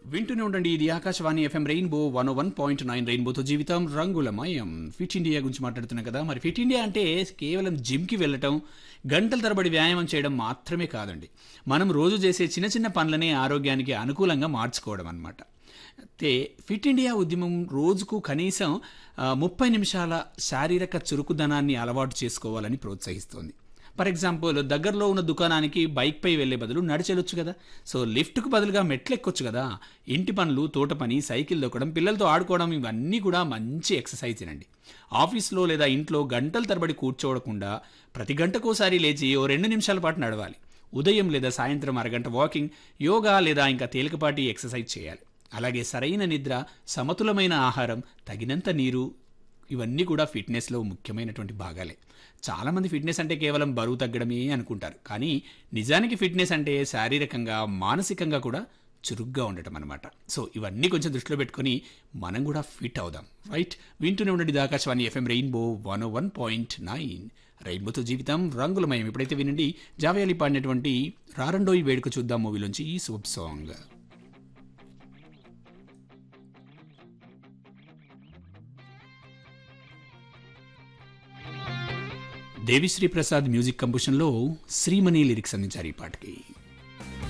వింటూనే ఉండండి ఇది Akashvani FM Rainbow one one point nine రెయిన్బోతో జీవితం రంగులమయం ఫిట్ ఇండియా గురించి మాట్లాడుతున్నాం కదా మరి ఫిట్ ఇండియా అంటే కేవలం జిమ్కి వెళ్ళటం గంటల తరబడి వ్యాయామం చేయడం మాత్రమే కాదండి మనం రోజు చేసే చిన్న చిన్న పనులనే ఆరోగ్యానికి అనుకూలంగా మార్చుకోవడం అన్నమాట అయితే ఫిట్ ఇండియా ఉద్యమం రోజుకు కనీసం ఆ, ముప్పై నిమిషాల శారీరక చురుకుదనాన్ని అలవాటు చేసుకోవాలని ప్రోత్సహిస్తోంది ఫర్ ఎగ్జాంపుల్ దగ్గరలో ఉన్న దుకాణానికి బైక్పై వెళ్లే బదులు నడిచెళ్ళొచ్చు కదా సో లిఫ్ట్కు బదులుగా మెట్లు ఎక్కొచ్చు కదా ఇంటి పనులు తోట పని సైకిల్ దొక్కడం పిల్లలతో ఆడుకోవడం ఇవన్నీ కూడా మంచి ఎక్సర్సైజ్ అండి ఆఫీస్లో లేదా ఇంట్లో గంటల తరబడి కూర్చోవకుండా ప్రతి గంటకోసారి లేచి ఓ రెండు నిమిషాల పాటు నడవాలి ఉదయం లేదా సాయంత్రం అరగంట వాకింగ్ యోగా లేదా ఇంకా తేలికపాటి ఎక్సర్సైజ్ చేయాలి అలాగే సరైన నిద్ర సమతులమైన ఆహారం తగినంత నీరు ఇవన్నీ కూడా ఫిట్నెస్లో ముఖ్యమైనటువంటి భాగాలే చాలామంది ఫిట్నెస్ అంటే కేవలం బరువు తగ్గడమే అనుకుంటారు కానీ నిజానికి ఫిట్నెస్ అంటే శారీరకంగా మానసికంగా కూడా చురుగ్గా ఉండటం అనమాట సో ఇవన్నీ కొంచెం దృష్టిలో పెట్టుకొని మనం కూడా ఫిట్ అవుదాం రైట్ వింటూనే ఉండండి ఇది Akashvani FM Rainbow one one point nine రెయిన్బోతో జీవితం రంగులమయం ఎప్పుడైతే వినండి జావేలి పాడినటువంటి రారండోయి వేడుక చూద్దాం మూవీలోంచి ఈ soup song Devi Sri Prasad music కంపోజిషన్లో శ్రీమణి లిరిక్స్ అందించారు ఈ పాటకి